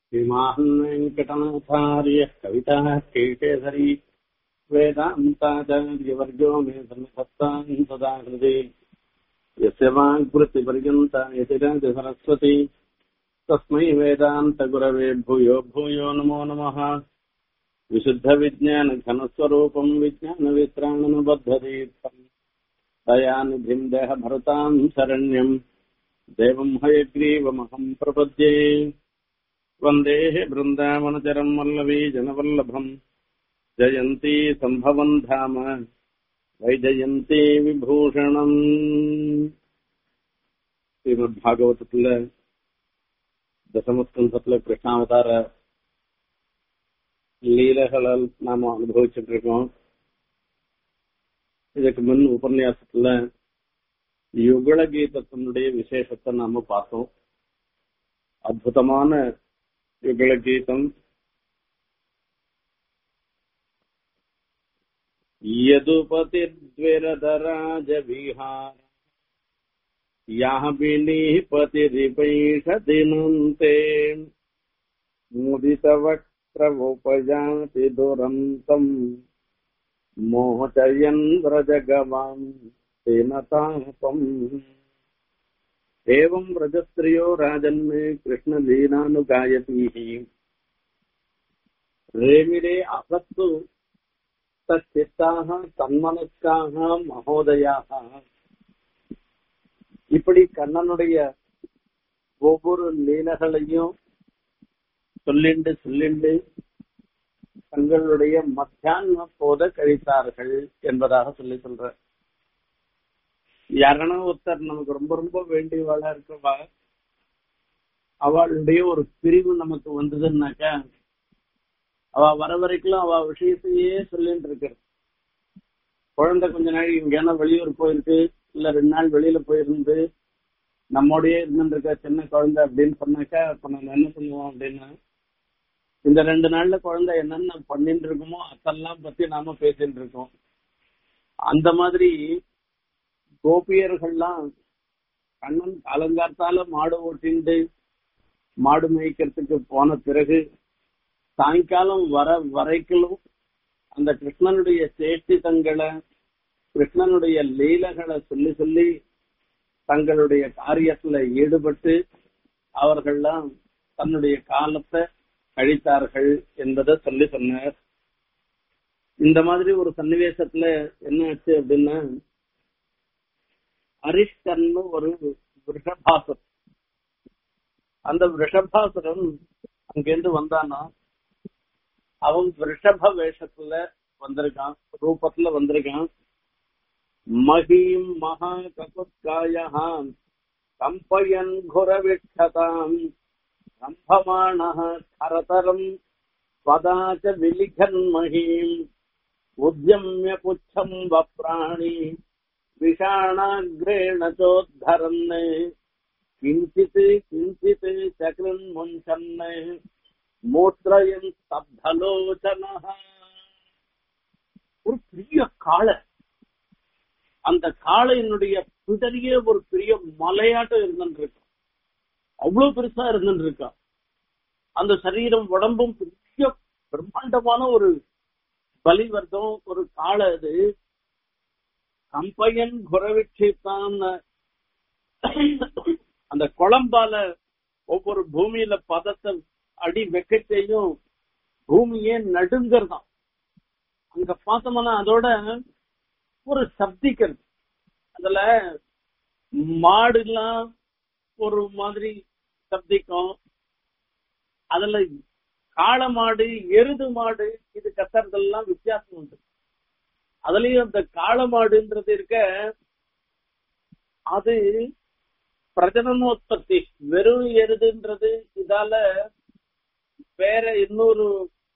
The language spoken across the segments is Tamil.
श्रीमान् वेङ्कटनाथार्यः कविताः केशेसरी वेदान्ताचार्यवर्गो मे सन्निधत्ताम् सदा हृदि यस्य वाग्वृत्तिपर्यन्ता यतिराज सरस्वती तस्मै वेदान्तगुरवे भूयो भूयो नमो नमः विशुद्धविज्ञानघनस्वरूपम् विज्ञानवित्राणनुबद्धतीर्थम् दयानिधिम् देहभरताम् शरण्यम् देवम् हयग्रीवमहम् प्रपद्ये वन्देः बृन्दावनचरम् वल्लवी जनवल्लभम् जयन्ती सम्भवम् धाम வைஜயந்தி விபூஷணம் ஸ்ரீமத் பாகவதத்துல தசமஸ்கந்தத்துல கிருஷ்ணாவதார லீலைகளால் நாம அனுபவிச்சுட்டு இருக்கோம் இதுக்கு முன் உபன்யாசத்துல யுகல கீதத்தினுடைய விசேஷத்தை நாம பார்த்தோம் அற்புதமான யுகல கீதம் यदुपतिर्द्विरदराजविहार याः विनीपतिरिपैषदिनन्ते मुदितवक्त्रमुपजाति दुरन्तम् मोचयन् व्रजगवाम् तेन तापम् एवम् व्रजस्त्रियो राजन् कृष्णलीलानुगायतीः रेमिरे असत्तु தச்சித்தாக தன்மனஸ்காக மகோதயாக இப்படி கண்ணனுடைய ஒவ்வொரு லீலைகளையும் சொல்லிண்டு சொல்லிண்டு தங்களுடைய மத்தியான போத கழித்தார்கள் என்பதாக சொல்லி சொல்ற யாரனா ஒருத்தர் நமக்கு ரொம்ப ரொம்ப வேண்டியவாளா இருக்கவா அவளுடைய ஒரு பிரிவு நமக்கு வந்ததுன்னாக்கா அவ வர வரைக்கும் அவ விஷயத்தையே சொல்லிட்டு இருக்கிறது குழந்தை கொஞ்ச நாள் எங்கேனா வெளியூர் போயிருக்கு இல்ல ரெண்டு நாள் வெளியில போயிருந்து நம்மோடயே இருந்துருக்க சின்ன குழந்தை அப்படின்னு சொன்னாக்கா இப்ப நம்ம என்ன பண்ணுவோம் அப்படின்னா இந்த ரெண்டு நாள்ல குழந்தை என்னென்ன பண்ணிட்டு இருக்குமோ அதெல்லாம் பத்தி நாம பேசிட்டு இருக்கோம் அந்த மாதிரி கோபியர்கள்லாம் கண்ணன் அலங்காரத்தால மாடு ஓட்டிண்டு மாடு மேய்க்கிறதுக்கு போன பிறகு சாயங்காலம் வர வரைக்கும் அந்த கிருஷ்ணனுடைய சேஷ்டிதங்களை கிருஷ்ணனுடைய லீலைகளை சொல்லி சொல்லி தங்களுடைய காரியத்துல ஈடுபட்டு அவர்கள்லாம் தன்னுடைய காலத்தை கழித்தார்கள் என்பதை சொல்லி சொன்னார் இந்த மாதிரி ஒரு சன்னிவேசத்துல என்ன ஆச்சு அப்படின்னா அரிஷ்கர்னு ஒரு விஷபாசர் அந்த விஷபாசுரன் அங்கிருந்து வந்தானா அவன் ரிஷப வேஷத்துல வந்திருக்கான் ரூபத்துல வந்திருக்கான் மகீம் மகா கபுத்காயாம் கம்பயன் குரவிட்சதாம் கம்பமான கரதரம் பதாச்ச விலிகன் மகீம் உத்யமிய புச்சம் வப்ராணி விஷாணாகிரேண சோத்தரன் கிஞ்சித் கிஞ்சித் சக்ரன் முன்சன்ன மூத்திரயன் ஸ்தப்தலோச்சன ஒரு பெரிய காளை அந்த காளையினுடைய பிடரிய ஒரு பெரிய மலையாட்டம் இருந்துருக்கும் அவ்வளவு பெருசா இருந்துருக்கா அந்த சரீரம் உடம்பும் பெரிய பிரம்மாண்டமான ஒரு பலிவர்த்தம் ஒரு காளை அது கம்பையன் குரவிட்சித்தான் அந்த குழம்பால ஒவ்வொரு பூமியில பதத்தை அடி வெக்கத்தையும் பூமியே நடுங்கிறதாம் அங்க பார்த்தோம்னா அதோட ஒரு சப்திக்கிறது அதுல மாடு எல்லாம் ஒரு மாதிரி சப்திக்கும் அதுல காளை மாடு எருது மாடு இது கத்துறதெல்லாம் வித்தியாசம் உண்டு அதுலயும் அந்த காளை மாடுன்றது இருக்க அது பிரஜனனோத்பத்தி வெறும் எருதுன்றது இதால வேற இன்னொரு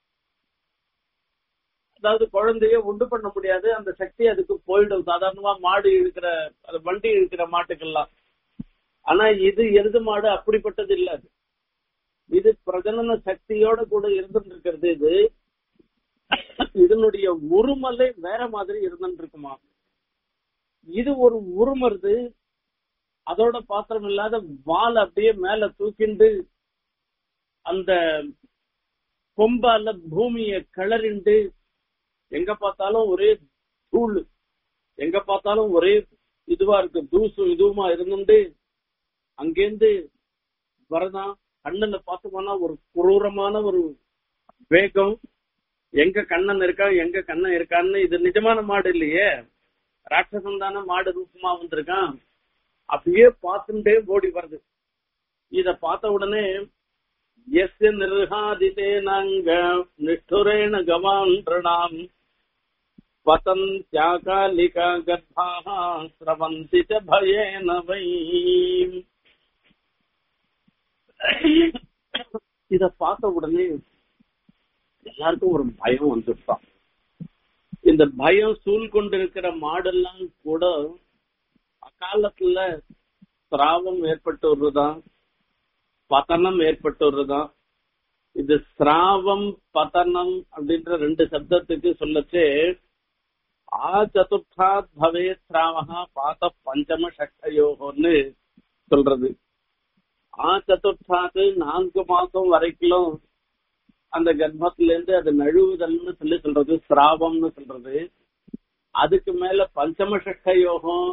அதாவது குழந்தைய உண்டு பண்ண முடியாது அந்த சக்தி அதுக்கு போயிடும் சாதாரணமா மாடு இழுக்கிற அது வண்டி இழுக்கிற மாட்டுக்கெல்லாம் ஆனா இது எருது மாடு அப்படிப்பட்டது இல்ல அது இது பிரஜனன சக்தியோட கூட இருந்துட்டு இருக்கிறது இது இதனுடைய உருமலை வேற மாதிரி இருந்துட்டு இருக்குமா இது ஒரு உருமருது அதோட பாத்திரம் இல்லாத வால் அப்படியே மேல தூக்கிண்டு அந்த கொம்பால பூமிய கிளறிண்டு எங்க பார்த்தாலும் ஒரே தூள் எங்க பார்த்தாலும் ஒரே இதுவா இருக்கு தூசும் இதுவுமா இருந்துட்டு அங்கேருந்து வரதான் கண்ணுல பார்த்தோம்னா ஒரு குரூரமான ஒரு வேகம் எங்க கண்ணன் இருக்கா எங்க கண்ணன் இருக்கான்னு இது நிஜமான மாடு இல்லையே ராட்சசன் தானே மாடு ரூபமா வந்திருக்கான் அப்படியே பார்த்துட்டே ஓடி வருது இத பார்த்த உடனே எஸ் நிர்ஹாதிதே நாங்க நிஷ்டுரேண கமாந்திரணாம் பதந்தியாகாலிகா கர்ப்பாக ஸ்ரவந்தி ச பயேன வை இத பார்த்த உடனே எல்லாருக்கும் ஒரு பயம் வந்துருப்பான் இந்த பயம் சூழ் கொண்டிருக்கிற மாடெல்லாம் கூட அக்காலத்துல சிராவம் ஏற்பட்டு வருதான் பதனம் ஏற்பட்டு வருதான் இது சிராவம் பதனம் அப்படின்ற ரெண்டு சப்தத்துக்கு சொல்லச்சு ஆ சதுர்த்தாத் பவே சிராவகா பாத பஞ்சம சக்தயோகம்னு சொல்றது ஆ சதுர்த்தாத்து நான்கு மாசம் வரைக்கும் அந்த கர்ப்பத்துல இருந்து அது நழுவுதல்னு சொல்லி சொல்றது சிராவம்னு சொல்றது அதுக்கு மேல பஞ்சம சட்ட யோகம்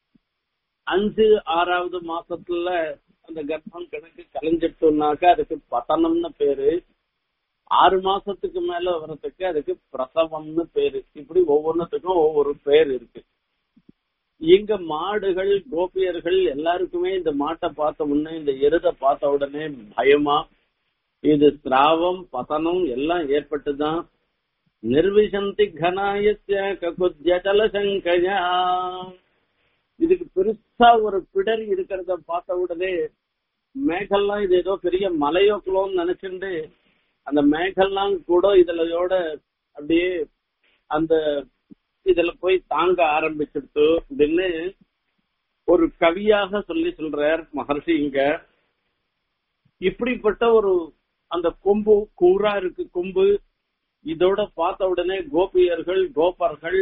அஞ்சு ஆறாவது மாசத்துல அந்த கர்ப்பம் கணக்கு கலைஞ்சிட்டோம்னாக்கா அதுக்கு பதனம்னு பேரு ஆறு மாசத்துக்கு மேல வர்றதுக்கு அதுக்கு பிரசவம்னு பேரு இப்படி ஒவ்வொன்றுத்துக்கும் ஒவ்வொரு பேர் இருக்கு இங்க மாடுகள் கோபியர்கள் எல்லாருக்குமே இந்த மாட்டை பார்த்த உடனே இந்த எருத பார்த்த உடனே பயமா இது சிராவம் பதனம் எல்லாம் ஏற்பட்டுதான் நிர்விசந்தி கனாயஸ்ய ககுத்ய ஜலசங்கயா இதுக்கு பெருசா ஒரு பிடர் இருக்கிறத பார்த்த உடனே மேகல்லாம் இது ஏதோ பெரிய மலையோக்குளோன்னு நினைச்சுட்டு அந்த மேகல்லாம் கூட இதுலயோட அப்படியே அந்த இதுல போய் தாங்க ஆரம்பிச்சிடுத்து அப்படின்னு ஒரு கவியாக சொல்லி சொல்றார் மகர்ஷி இங்க இப்படிப்பட்ட ஒரு அந்த கொம்பு கூரா இருக்கு கொம்பு இதோட பார்த்த உடனே கோபியர்கள் கோபர்கள்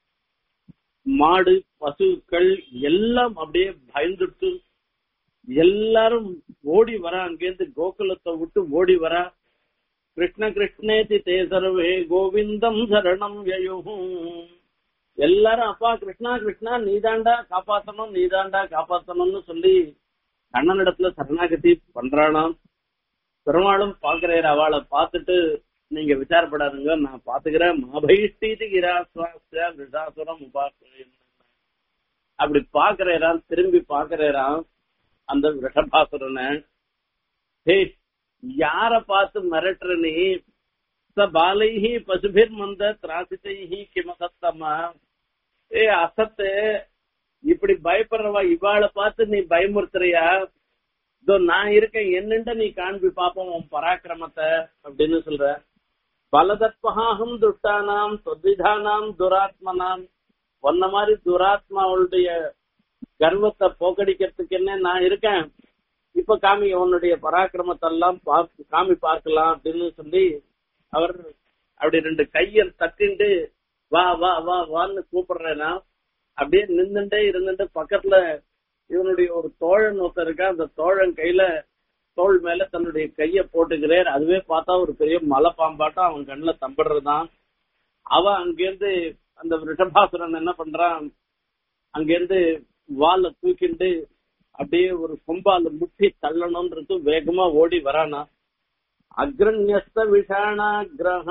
மாடு பசுக்கள் எல்லாம் அப்படியே பயந்துட்டு எல்லாரும் ஓடி வர அங்கேருந்து கோகுலத்தை விட்டு ஓடி வர கிருஷ்ண கிருஷ்ணேதி தே சர்வே கோவிந்தம் சரணம் யயுகும் எல்லாரும் அப்பா கிருஷ்ணா கிருஷ்ணா நீதாண்டா காப்பாத்தணும் நீதாண்டா காப்பாத்தணும்னு சொல்லி கண்ணனிடத்துல சரணாகதி பண்றானாம் பெருமாளும் பாக்குறாரு அவளை பார்த்துட்டு நீங்க விசாரப்படாதுங்க நான் பாத்துக்கிறேன் மாபைஷ்டீதி கிராசுவாசியா விஷாசுரம் உபாசுரம் அப்படி பாக்குறாராம் திரும்பி பாக்குறாராம் அந்த விஷபாசுரனை ஹே யார பார்த்து மிரட்டுற நீ ச பாலைஹி பசுபிர் மந்த திராசிதைஹி கிமசத்தமா ஏ அசத்து இப்படி பயப்படுறவா இவாளை பார்த்து நீ பயமுறுத்துறியா இதோ நான் இருக்கேன் என்னண்ட நீ காண்பி பாப்போம் உன் பராக்கிரமத்தை அப்படின்னு சொல்ற பலதத்வகாகம் துஷ்டானாம் தொத்விதானாம் துராத்மனாம் ஒன்ன மாதிரி துராத்மாவுடைய கர்வத்தை போக்கடிக்கிறதுக்கு என்ன நான் இருக்கேன் இப்ப காமி உன்னுடைய பராக்கிரமத்தை எல்லாம் பார்த்து காமி பார்க்கலாம் அப்படின்னு சொல்லி அவர் அப்படி ரெண்டு கையை தட்டிண்டு வா வா வா வான்னு கூப்பிடுறேனா அப்படியே நின்னுட்டே இருந்துட்டு பக்கத்துல இவனுடைய ஒரு தோழன் ஒருத்தர் இருக்கா அந்த தோழன் கையில தோள் மேல தன்னுடைய கைய போட்டுக்கிறார் அதுவே பார்த்தா ஒரு பெரிய மலை பாம்பாட்டம் அவன் கண்ணுல தம்பிடுறதுதான் அவன் அங்கிருந்து அந்த ரிஷபாசுரன் என்ன பண்றான் அங்கிருந்து வாழ தூக்கிண்டு அப்படியே ஒரு கொம்பால முட்டி தள்ளணும்ன்றது வேகமா ஓடி வரானா அக்ரண்யஸ்த விஷாணாகிரஹ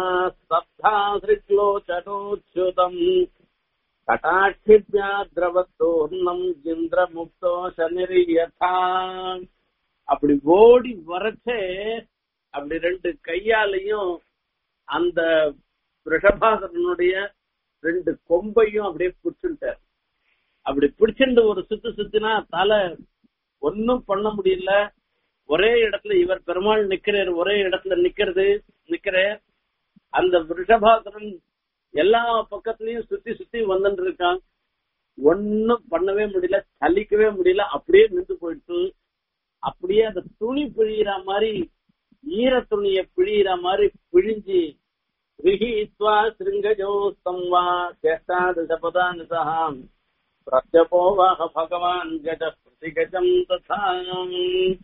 சப்தாசிரிக்லோச்சனோச்சுதம் கட்டாட்சிப்யா திரவத்தோர்ணம் இந்திர முக்தோ சனிரியதா அப்படி ஓடி வரச்சே அப்படி ரெண்டு கையாலையும் அந்த ரிஷபாசனுடைய ரெண்டு கொம்பையும் அப்படியே பிடிச்சுட்டார் அப்படி பிடிச்சிட்டு ஒரு சுத்து சுத்தினா தலை ஒன்னும் பண்ண முடியல ஒரே இடத்துல இவர் பெருமாள் நிக்கிறார் ஒரே இடத்துல நிக்கிறது நிக்கிற அந்த ரிஷபாசரன் எல்லா பக்கத்துலயும் சுத்தி சுத்தி வந்துட்டு இருக்கான் ஒன்னும் பண்ணவே முடியல சலிக்கவே முடியல அப்படியே நின்று போயிட்டு அப்படியே அந்த துணி பிழியிற மாதிரி ஈர துணிய பிழியிற மாதிரி பிழிஞ்சு ரிஹித்வா சிருங்கஜோஸ்தம் வா சேஷ்டாதசபதானு சகாம் பிரத்யபோவாக பகவான் கஜ பிரதிகஜம் ததாம்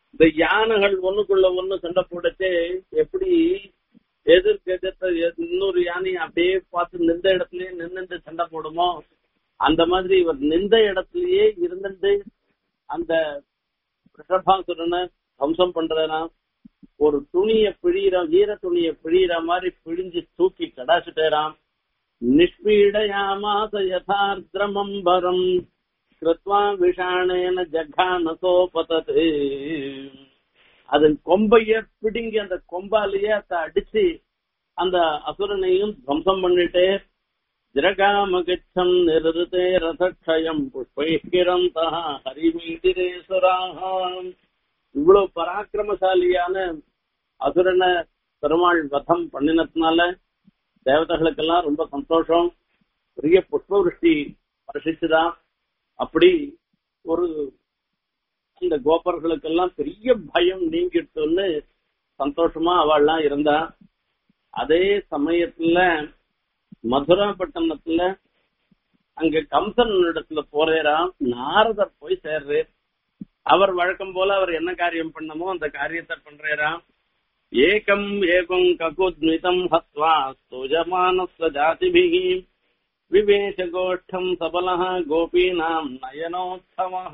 இந்த யானைகள் ஒண்ணுக்குள்ள ஒண்ணு சண்டை போடச்சே எப்படி எதிர்க்கு எதிர்த்த இன்னொரு யானை அப்படியே பார்த்து நின்ற இடத்துலயே நின்னுட்டு சண்டை போடுமோ அந்த மாதிரி இவர் நின்ற இடத்துலயே இருந்துட்டு அந்த ரிஷபாசுரனை தம்சம் பண்றனா ஒரு துணிய பிழியிற ஈர துணிய பிழியிற மாதிரி பிழிஞ்சு தூக்கி கடாச்சிட்டேராம் நிஷ்பீடயாமாச யதார்திரமம்பரம் கிருத்வா விஷாணேன ஜகானசோபதது அது கொம்பைய பிடுங்கி அந்த கொம்பாலேயே அதை அடிச்சு அந்த அசுரனையும் துவம்சம் பண்ணிட்டு ஜிரகாமகிச்சம் நிருதே ரதக்ஷயம் புஷ்பைக்கிரந்தா ஹரிமீதிரேஸ்வராம் இவ்வளவு பராக்கிரமசாலியான அசுரனை பெருமாள் வதம் பண்ணினதுனால தேவதைகளுக்கெல்லாம் ரொம்ப சந்தோஷம் பெரிய புஷ்ப விருஷ்டி வருஷிச்சுதான் அப்படி ஒரு இந்த கோபர்களுக்கெல்லாம் பெரிய பயம் நீங்கிட்டுன்னு சந்தோஷமா அவள்லாம் இருந்தா அதே சமயத்துல மதுராப்பட்டினத்துல அங்க கம்சன் இடத்துல போறேராம் நாரதர் போய் சேர்றாரு அவர் வழக்கம் போல அவர் என்ன காரியம் பண்ணமோ அந்த காரியத்தை பண்றாராம் ஏகம் ஏகம் ககுத்மிதம் ஹத்வா ஸ்தூஜமானஸ்வ ஜாதிபிஹி விவேஷ கோஷ்டம் சபலஹ கோபீனாம் நயனோத்சவஹ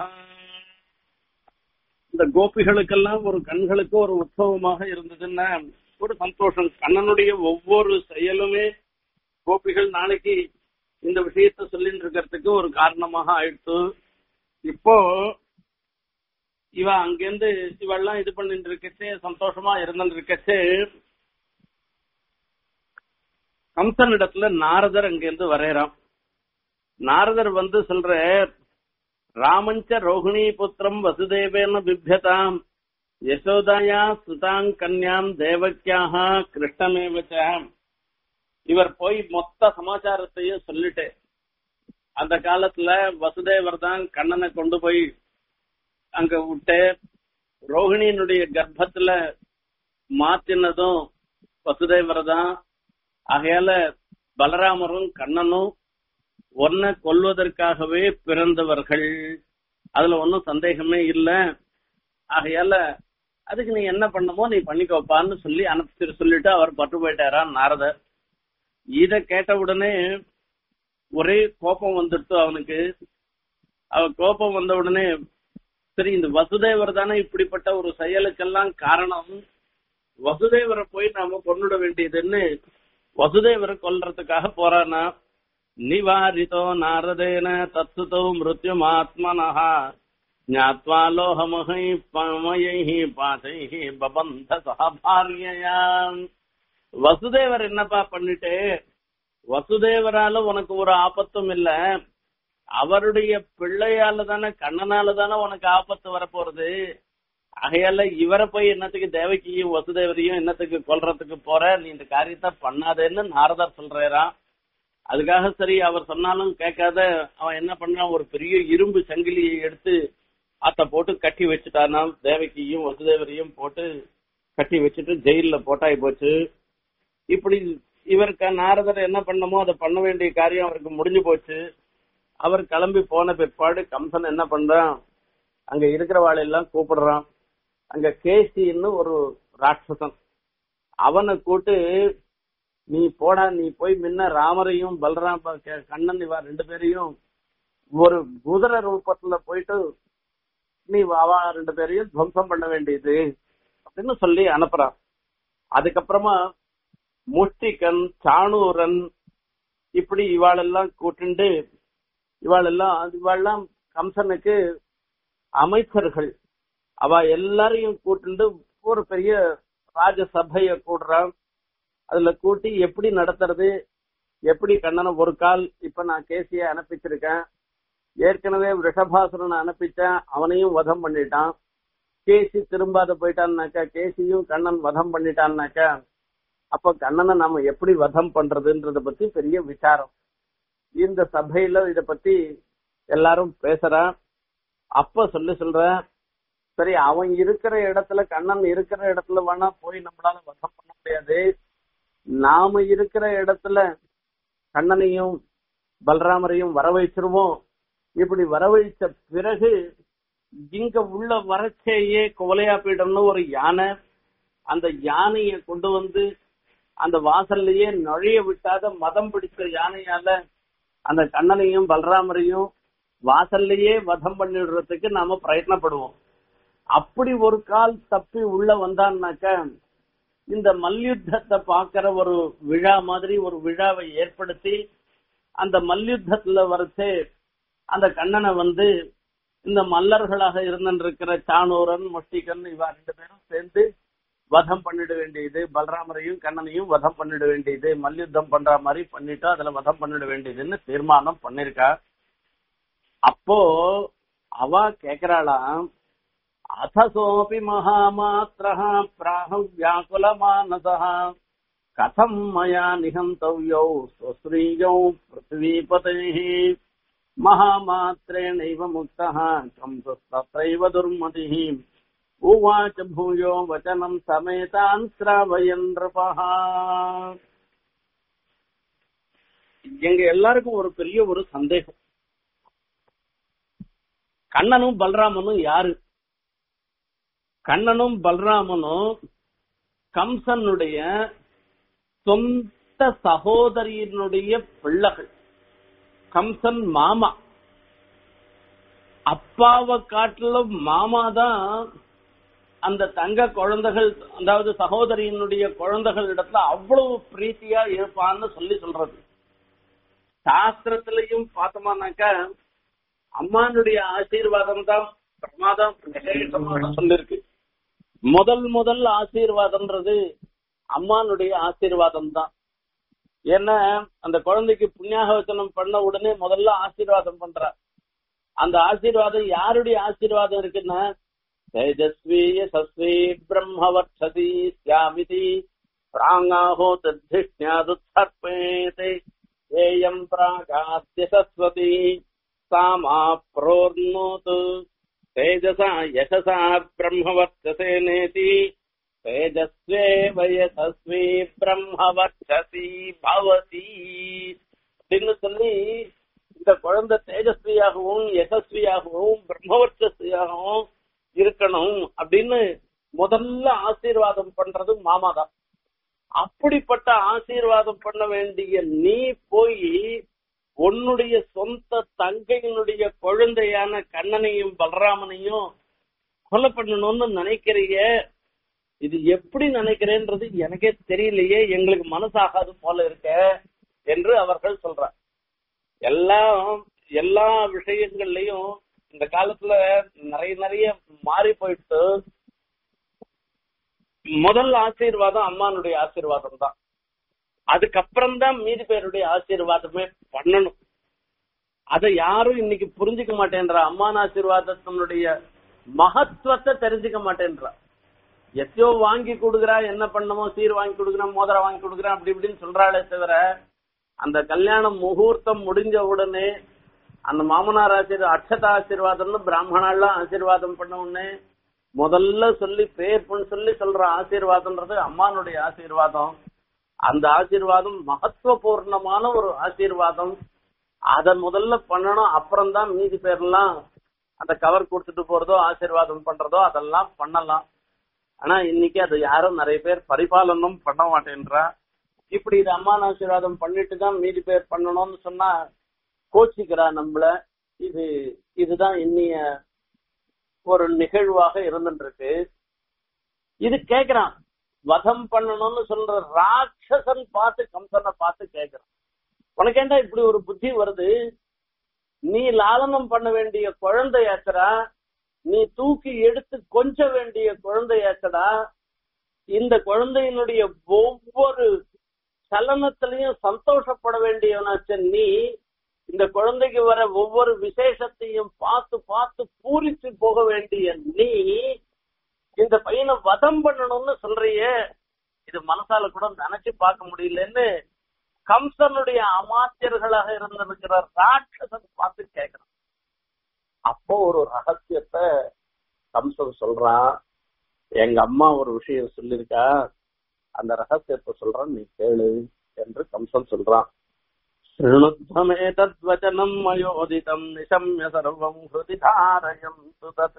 இந்த கோபிகளுக்கெல்லாம் ஒரு கண்களுக்கு ஒரு உற்சவமாக இருந்ததுன்னா ஒரு சந்தோஷம் கண்ணனுடைய ஒவ்வொரு செயலுமே கோபிகள் நாளைக்கு இந்த விஷயத்த சொல்லிட்டு இருக்கிறதுக்கு ஒரு காரணமாக ஆயிடுச்சு இப்போ இவ அங்கிருந்து இவெல்லாம் இது பண்ணிட்டு இருக்கச்சு சந்தோஷமா இருந்துட்டு இருக்கச்சு கம்சன் இடத்துல நாரதர் அங்கிருந்து வரையறான் நாரதர் வந்து சொல்ற ராமஞ்ச ரோகிணி புத்திரம் வசுதேவேன பிபியதாம் யசோதாயா சுதாங் கன்யாம் தேவக்கியாக கிருஷ்ணமேவச்ச இவர் போய் மொத்த சமாச்சாரத்தையும் சொல்லிட்டு அந்த காலத்துல வசுதேவர் தான் கண்ணனை கொண்டு போய் அங்க விட்டு ரோஹிணியினுடைய கர்ப்பத்துல மாத்தினதும் வசுதேவர் தான் ஆகையால பலராமரும் கண்ணனும் ஒன்ன கொல்வதற்காகவே பிறந்தவர்கள் அதுல ஒன்னும் சந்தேகமே இல்ல ஆகையால அதுக்கு நீ என்ன பண்ணமோ நீ பண்ணிக்கோப்பான்னு சொல்லி அனுப்பிச்சு சொல்லிட்டு அவர் பட்டு போயிட்டாரா நாரதர் இத கேட்ட உடனே ஒரே கோபம் வந்துடுத்து அவனுக்கு அவ கோபம் வந்த உடனே சரி இந்த வசுதேவர் தானே இப்படிப்பட்ட ஒரு செயலுக்கெல்லாம் காரணம் வசுதேவரை போய் நாம கொண்டுட வேண்டியதுன்னு வசுதேவரை கொல்றதுக்காக போறானா நிவாரிதோ நாரதேன தத்துதோ மிருத்யும் ஆத்மனஹா ஞாத்வா லோகமகை பமயை பாசை பபந்த சகபாரியயாம் வசுதேவர் என்னப்பா பண்ணிட்டு வசுதேவரால உனக்கு ஒரு ஆபத்தும் இல்ல அவருடைய பிள்ளையால தானே கண்ணனால தானே உனக்கு ஆபத்து வரப்போறது ஆகையால இவரை போய் என்னத்துக்கு தேவகியும் வசுதேவரையும் என்னத்துக்கு கொல்றதுக்கு போற நீ இந்த காரியத்தை பண்ணாதேன்னு நாரதர் சொல்றாராம் அதுக்காக சரி அவர் சொன்னாலும் கேட்காத அவன் என்ன பண்றான் ஒரு பெரிய இரும்பு சங்கிலியை எடுத்து அத்த போட்டு கட்டி வச்சுட்டானாம் தேவகியும் வசுதேவரையும் போட்டு கட்டி வச்சுட்டு ஜெயில போட்டாய் போச்சு இப்படி இவருக்கு நாரதர் என்ன பண்ணமோ அதை பண்ண வேண்டிய காரியம் அவருக்கு முடிஞ்சு போச்சு அவர் கிளம்பி போன பிற்பாடு கம்சன் என்ன பண்றான் அங்க இருக்கிறவாளெல்லாம் கூப்பிடுறான் அங்க கேசின்னு ஒரு ராட்சசன் அவனை கூட்டு நீ போடா நீ போய் முன்ன ராமரையும் பலராம் கண்ணன் இவா ரெண்டு பேரையும் ஒரு குதிரை ரூபத்துல போயிட்டு நீ அவா ரெண்டு பேரையும் துவம்சம் பண்ண வேண்டியது அப்படின்னு சொல்லி அனுப்புறான் அதுக்கப்புறமா முஷ்டிகன் சாணூரன் இப்படி இவாளெல்லாம் கூட்டுண்டு இவாளெல்லாம் இவாளெல்லாம் கம்சனுக்கு அமைச்சர்கள் அவ எல்லாரையும் கூட்டுண்டு ஒரு பெரிய ராஜசபைய கூடுறான் அதுல கூட்டி எப்படி நடத்துறது எப்படி கண்ணனை ஒரு கால் இப்ப நான் கேசிய அனுப்பிச்சிருக்கேன் ஏற்கனவே ரிஷபாசுரனை அனுப்பிச்சேன் அவனையும் வதம் பண்ணிட்டான் கேசி திரும்பாத போயிட்டான்னாக்கா கேசியும் கண்ணன் வதம் பண்ணிட்டான்னாக்கா அப்ப கண்ணனை நாம எப்படி வதம் பண்றதுன்றத பத்தி பெரிய விசாரம் இந்த சபையில இத பத்தி எல்லாரும் பேசுறான் அப்ப சொல்லி சொல்ற சரி அவன் இருக்கிற இடத்துல கண்ணன் இருக்கிற இடத்துல வேணா போய் நம்மளால வதம் பண்ண முடியாது நாம இருக்கிற இடத்துல கண்ணனையும் பலராமரையும் வர வச்சிருவோம் இப்படி வரவழைச்ச பிறகு இங்க உள்ள வரச்சேயே குவலையாப்பீடம்னு ஒரு யானை அந்த யானைய கொண்டு வந்து அந்த வாசல்லையே நுழைய விட்டாத மதம் பிடிச்ச யானையால அந்த கண்ணனையும் பலராமரையும் வாசல்லையே வதம் பண்ணிடுறதுக்கு நாம பிரயத்னப்படுவோம் அப்படி ஒரு கால் தப்பி உள்ள வந்தான்னாக்க இந்த மல்யுத்தத்தை பாக்குற ஒரு விழா மாதிரி ஒரு விழாவை ஏற்படுத்தி அந்த மல்யுத்தத்துல வரச்சே அந்த கண்ணனை வந்து இந்த மல்லர்களாக இருந்திருக்கிற சாணூரன் முஷ்டிகன் இவா ரெண்டு பேரும் சேர்ந்து வதம் பண்ணிட வேண்டியது பலராமரையும் கண்ணனையும் வதம் பண்ணிட வேண்டியது மல்யுத்தம் பண்ற மாதிரி பண்ணிட்டு அதுல வதம் பண்ணிட வேண்டியதுன்னு தீர்மானம் பண்ணிருக்கா அப்போ அவ கேக்குறாளாம் அசசோபி மகாமாத்திரः பிராஹ வியாக்குலமானசः கதம் மயா நிகந்தவ்யௌ ஸ்வஸ்ரீயௌ பிருத்திவீபதேः महामात्रेणैव मुक्तः कंसस्तत्रैव दुर्मतिः उवाच भूयो वचनम् समेतान् श्रावयन् नृपः எங்க எல்லாருக்கும் ஒரு பெரிய ஒரு சந்தேகம் கண்ணனும் பலராமனும் யாரு கண்ணனும் பலராமனும் கம்சனுடைய சொந்த சகோதரியினுடைய பிள்ளைகள் கம்சன் மாமா அப்பாவை காட்டிலும் மாமா தான் அந்த தங்க குழந்தைகள் அதாவது சகோதரியினுடைய குழந்தைகள் இடத்துல அவ்வளவு பிரீத்தியா இருப்பான்னு சொல்லி சொல்றது சாஸ்திரத்திலையும் பார்த்தோம்னாக்கா அம்மானுடைய ஆசீர்வாதம் தான் பிரமாதம் விசேஷமாக சொல்லிருக்கு முதல் முதல் ஆசீர்வாதம்ன்றது அம்மானுடைய ஆசீர்வாதம் தான் ஏன்னா அந்த குழந்தைக்கு புண்ணியாக வச்சனம் பண்ண உடனே முதல்ல ஆசீர்வாதம் பண்றா அந்த ஆசீர்வாதம் யாருடைய ஆசீர்வாதம் இருக்குன்னா தேஜஸ்வி யசஸ்வி பிரம்மவர்ஷதி சியாமிதி பிராங்காஹோ தத்திஷ்ணியாதுத்தர்ப்பேதே ஏயம் பிராகாத்ய சஸ்வதி சாமா புரோர்ணோது தேஜசா யசசா பிரம்மவர்ச்சசே நேதி தேஜஸ்வேவ யசஸ்வி பிரம்மவர்ச்சசி பவதி அப்படின்னு சொல்லி இந்த குழந்தை தேஜஸ்வியாகவும் யசஸ்வியாகவும் பிரம்மவர்ச்சசியாகவும் இருக்கணும் அப்படின்னு முதல்ல ஆசீர்வாதம் பண்றது மாமா தான் அப்படிப்பட்ட ஆசீர்வாதம் பண்ண வேண்டிய நீ போய் உன்னுடைய சொந்த தங்கையினுடைய குழந்தையான கண்ணனையும் பலராமனையும் கொலை பண்ணணும்னு நினைக்கிறிய இது எப்படி நினைக்கிறேன்றது எனக்கே தெரியலையே எங்களுக்கு மனசாகாது போல இருக்க என்று அவர்கள் சொல்றார் எல்லாம் எல்லா விஷயங்கள்லயும் இந்த காலத்துல நிறைய நிறைய மாறி போயிட்டு முதல் ஆசீர்வாதம் அம்மானுடைய ஆசீர்வாதம் தான் அதுக்கப்புறம் தான் மீதி பேருடைய ஆசீர்வாதமே பண்ணணும் அதை யாரும் இன்னைக்கு புரிஞ்சுக்க மாட்டேன்றா அம்மான ஆசீர்வாதத்தினுடைய மகத்துவத்தை தெரிஞ்சுக்க மாட்டேன்றா எத்தையோ வாங்கி கொடுக்குறா என்ன பண்ணமோ சீர் வாங்கி கொடுக்குறேன் மோதிரம் வாங்கி கொடுக்குறேன் அப்படி இப்படின்னு சொல்றாளே தவிர அந்த கல்யாணம் முகூர்த்தம் முடிஞ்ச உடனே அந்த மாமனார் ஆசீர் அக்ஷத ஆசீர்வாதம்னு பிராமணாலாம் ஆசீர்வாதம் பண்ண உடனே முதல்ல சொல்லி பேர் பண்ணி சொல்லி சொல்ற ஆசீர்வாதம்ன்றது அம்மானுடைய ஆசீர்வாதம் அந்த ஆசீர்வாதம் மகத்துவபூர்ணமான ஒரு ஆசீர்வாதம் அத முதல்ல பண்ணணும் அப்புறம் தான் மீதி பேர்லாம் அந்த கவர் கொடுத்துட்டு போறதோ ஆசீர்வாதம் பண்றதோ அதெல்லாம் பண்ணலாம் ஆனா இன்னைக்கு அது யாரும் நிறைய பேர் பரிபாலனம் பண்ண மாட்டேன்றா இப்படி இது அம்மான ஆசீர்வாதம் பண்ணிட்டு தான் மீதி பேர் பண்ணணும்னு சொன்னா கோச்சிக்கிறா நம்மள இது இதுதான் இன்னிய ஒரு நிகழ்வாக இருந்துட்டு இருக்கு இது கேக்குறான் வதம் பண்ணணும்னு சொல்ற ராட்சசன் பார்த்து கம்சனை பார்த்து கேக்குறான் உனக்கு ஏண்டா இப்படி ஒரு புத்தி வருது நீ லாலனம் பண்ண வேண்டிய குழந்தையாச்சடா நீ தூக்கி எடுத்து கொஞ்ச வேண்டிய குழந்தையாச்சடா இந்த குழந்தையினுடைய ஒவ்வொரு சலனத்திலையும் சந்தோஷப்பட வேண்டியவனாச்ச நீ இந்த குழந்தைக்கு வர ஒவ்வொரு விசேஷத்தையும் பார்த்து பார்த்து பூரிச்சு போக வேண்டிய நீ இந்த பையனை வதம் பண்ணணும்னு சொல்றியே இது மனசால கூட நினைச்சு பார்க்க முடியலன்னு கம்சனுடைய அமாத்தியர்களாக இருந்திருக்கிற ராட்சசன் பார்த்து கேட்கிறான் அப்போ ஒரு ரகசியத்தை கம்சன் சொல்றான் எங்க அம்மா ஒரு விஷயம் சொல்லிருக்கா அந்த ரகசியத்தை சொல்றான் நீ கேளு என்று கம்சன் சொல்றான் शृणुध्वमेतद्वचनम् मयोदितम् निशम्य सर्वम् हृदि धारयन्तु तत्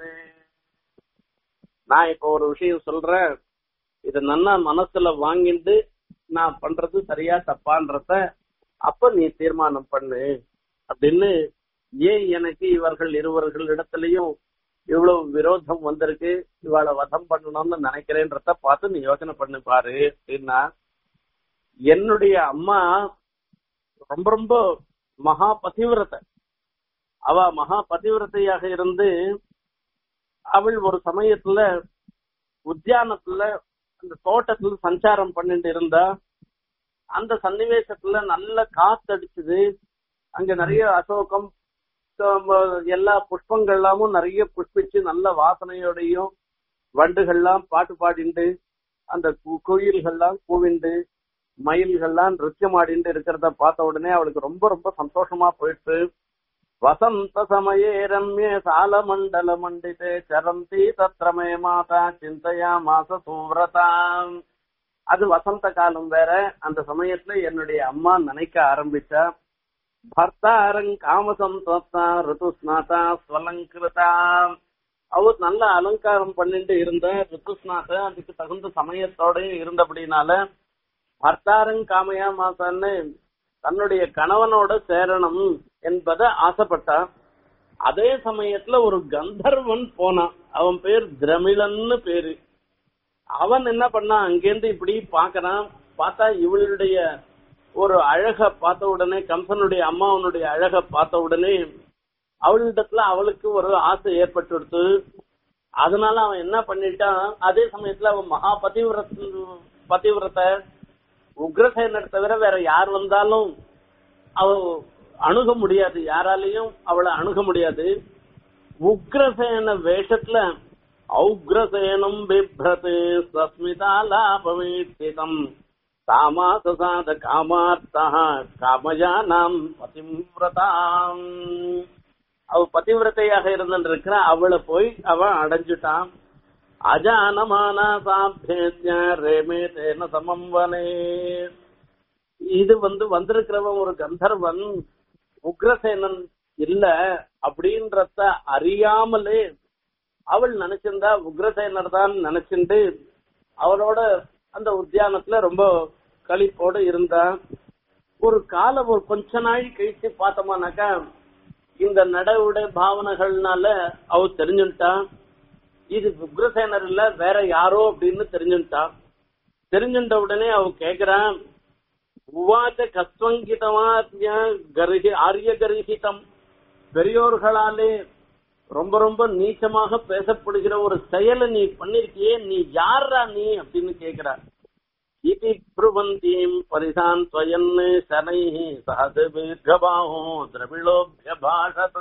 நான் இப்போ ஒரு விஷயம் சொல்றேன் இத நல்லா மனசுல வாங்கிட்டு நான் பண்றது சரியா தப்பான்றத அப்ப நீ தீர்மானம் பண்ணு அப்படின்னு ஏன் எனக்கு இவர்கள் இருவர்கள் இடத்துலயும் இவ்வளவு விரோதம் வந்திருக்கு இவாளை வதம் பண்ணணும்னு நினைக்கிறேன்றத பார்த்து நீ யோசனை பண்ணி பாரு அப்படின்னா என்னுடைய அம்மா ரொம்ப ரொம்ப மகா பதிவிரத்தை அவ மகா பதிவிரத்தையாக இருந்து அவள் ஒரு சமயத்துல உத்தியானத்துல அந்த தோட்டத்துல சஞ்சாரம் பண்ணிட்டு இருந்தா அந்த சன்னிவேசத்துல நல்ல காத்தடிச்சுது அங்க நிறைய அசோகம் எல்லா புஷ்பங்கள்லாமும் நிறைய புஷ்பிச்சு நல்ல வாசனையோடையும் வண்டுகள்லாம் பாட்டு பாடிண்டு அந்த குயில்கள்லாம் கூவிண்டு மயில்கள்லாம் நிருத்தியம் ஆடிட்டு இருக்கிறத பார்த்த உடனே அவளுக்கு ரொம்ப ரொம்ப சந்தோஷமா போயிட்டு வசந்த சமயே ரம்யே சால மண்டல மண்டிதே சரந்தி தத்ரமே மாதா சிந்தையா மாச சூவ்ரதாம் அது வசந்த காலம் வேற அந்த சமயத்துல என்னுடைய அம்மா நினைக்க ஆரம்பிச்சா பர்த்தாரங் காமசந்தா ரிதுஸ்நாதா ஸ்வலங்கிருதா அவர் நல்ல அலங்காரம் பண்ணிட்டு இருந்த ரித்துஸ்நாத அதுக்கு தகுந்த சமயத்தோட இருந்தபடினால பர்த்தாரங் காமையா மாசான்னு தன்னுடைய கணவனோட சேரணும் என்பதை ஆசைப்பட்டா அதே சமயத்துல ஒரு கந்தர்வன் போனான் அவன் பேர் திரமிழன்னு பேரு அவன் என்ன பண்ணான் அங்கேருந்து இப்படி பாக்குறான் பார்த்தா இவளுடைய ஒரு அழக பார்த்த உடனே கம்சனுடைய அம்மாவனுடைய அழக பார்த்த உடனே அவளிடத்துல அவளுக்கு ஒரு ஆசை ஏற்பட்டுடுத்து அதனால அவன் என்ன பண்ணிட்டான் அதே சமயத்துல அவன் மகா பதிவிரத பதிவிரத்தை உக்ரசேனர் தவிர வேற யார் வந்தாலும் அவ அணுக முடியாது யாராலையும் அவளை அணுக முடியாது உக்ரசேன வேஷத்துல ஔக்ரசேனம் பிப்ரத் சஸ்மிதாலாபவீட்சிதம் காமாசசாத காமார்த்தா காமயானாம் பதிவிரதாம் அவ பதிவிரத்தையாக இருந்திருக்கிற அவளை போய் அவன் அடைஞ்சுட்டான் அஜானமானா சாபியத்ய ரேமே தேன சமம்பனே இது வந்து வந்திருக்கிறவன் ஒரு கந்தர்வன் உக்ரசேனன் இல்ல அப்படின்றத அறியாமலே அவள் நினைச்சிருந்தா உக்ரசேனர் தான் நினைச்சுட்டு அவரோட அந்த உத்தியானத்துல ரொம்ப களிப்போடு இருந்தா ஒரு காலம் ஒரு கொஞ்ச நாள் கழிச்சு பார்த்தோமானாக்கா இந்த நடவுட பாவனைகள்னால அவ தெரிஞ்சுட்டான் இது உக்ரசேனர் இல்ல வேற யாரோ அப்படின்னு தெரிஞ்சுட்டான் தெரிஞ்சுட்ட உடனே அவ கேக்குறான் உவாச்ச கஸ்வங்கிதமா கருகி ஆரிய கருகிதம் பெரியோர்களாலே ரொம்ப ரொம்ப நீச்சமாக பேசப்படுகிற ஒரு செயலை நீ பண்ணிருக்கியே நீ யாரா நீ அப்படின்னு கேக்குற இது பிரபந்தீம் பரிசான் ஸ்வயன் சனை சஹது தீர்க்கபாஹோ திரவிழோபிய பாஷத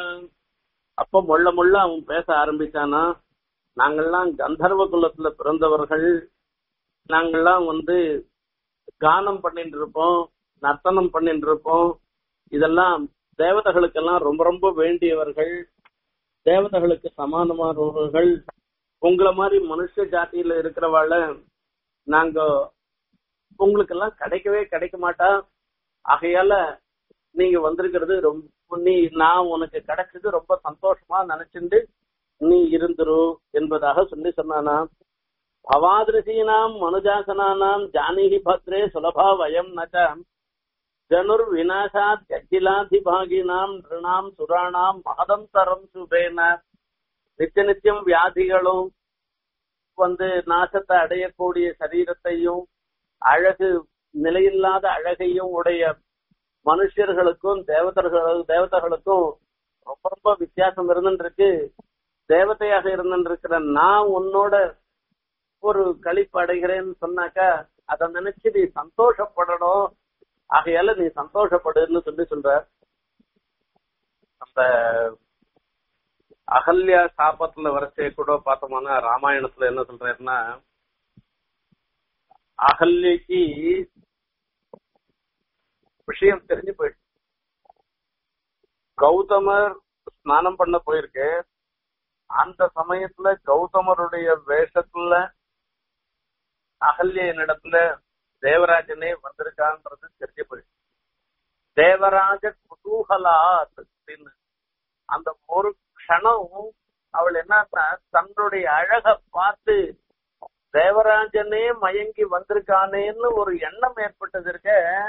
அப்ப முள்ள முள்ள அவன் பேச ஆரம்பிச்சானா நாங்கள்லாம் கந்தர்வ குலத்துல பிறந்தவர்கள் நாங்கள்லாம் வந்து கானம் பண்ணிட்டு இருப்போம் நர்த்தனம் பண்ணிட்டு இருப்போம் இதெல்லாம் தேவதைகளுக்கெல்லாம் ரொம்ப ரொம்ப வேண்டியவர்கள் தேவதைகளுக்கு சமானமானவர்கள் உங்களை மாதிரி மனுஷ ஜாதியில இருக்கிறவாள நாங்க உங்களுக்கு எல்லாம் கிடைக்கவே கிடைக்க மாட்டா ஆகையால நீங்க வந்திருக்கிறது ரொம்ப நீ நான் உனக்கு கிடைச்சது ரொம்ப சந்தோஷமா நினைச்சுண்டு நீ இருந்துரு என்பதாக சொல்லி சொன்னானா பவாதிருஷீனாம் மனுஜாசனானாம் ஜானிஹி பத்ரே சுலபா வயம் நச்ச ஜனுர் விநாசாத் அகிலாதிபாகினாம் நிருணாம் சுராணாம் மகதந்தரம் சுபேன நித்திய நித்தியம் வியாதிகளும் வந்து நாசத்தை அடையக்கூடிய சரீரத்தையும் அழகு நிலையில்லாத அழகையும் உடைய மனுஷர்களுக்கும் தேவதர்கள் தேவதைகளுக்கும் ரொம்ப ரொம்ப வித்தியாசம் இருந்துருக்கு தேவதையாக இருந்துருக்கிற நான் உன்னோட ஒரு கழிப்பு அடைகிறேன்னு சொன்னாக்கா அதை நினைச்சு நீ சந்தோஷப்படணும் ஆகையால நீ சந்தோஷப்படுன்னு சொல்லி சொல்ற அந்த அகல்யா சாபத்துல வரைச்சே கூட பார்த்தோம்னா ராமாயணத்துல என்ன சொல்றாருன்னா அகல்யக்கு விஷயம் தெரிஞ்சு போயிடுச்சு கௌதமர் ஸ்நானம் பண்ண போயிருக்கு அந்த சமயத்துல கௌதமருடைய வேஷத்துல அகல்ய இடத்துல தேவராஜனே வந்திருக்கான்றது தெரிஞ்சு போயிடுச்சு தேவராஜ குதூகலாத் அப்படின்னு அந்த ஒரு க்ஷணம் அவள் என்னன்னா தன்னுடைய அழக பார்த்து தேவராஜனே மயங்கி வந்திருக்கானேன்னு ஒரு எண்ணம் ஏற்பட்டது இருக்க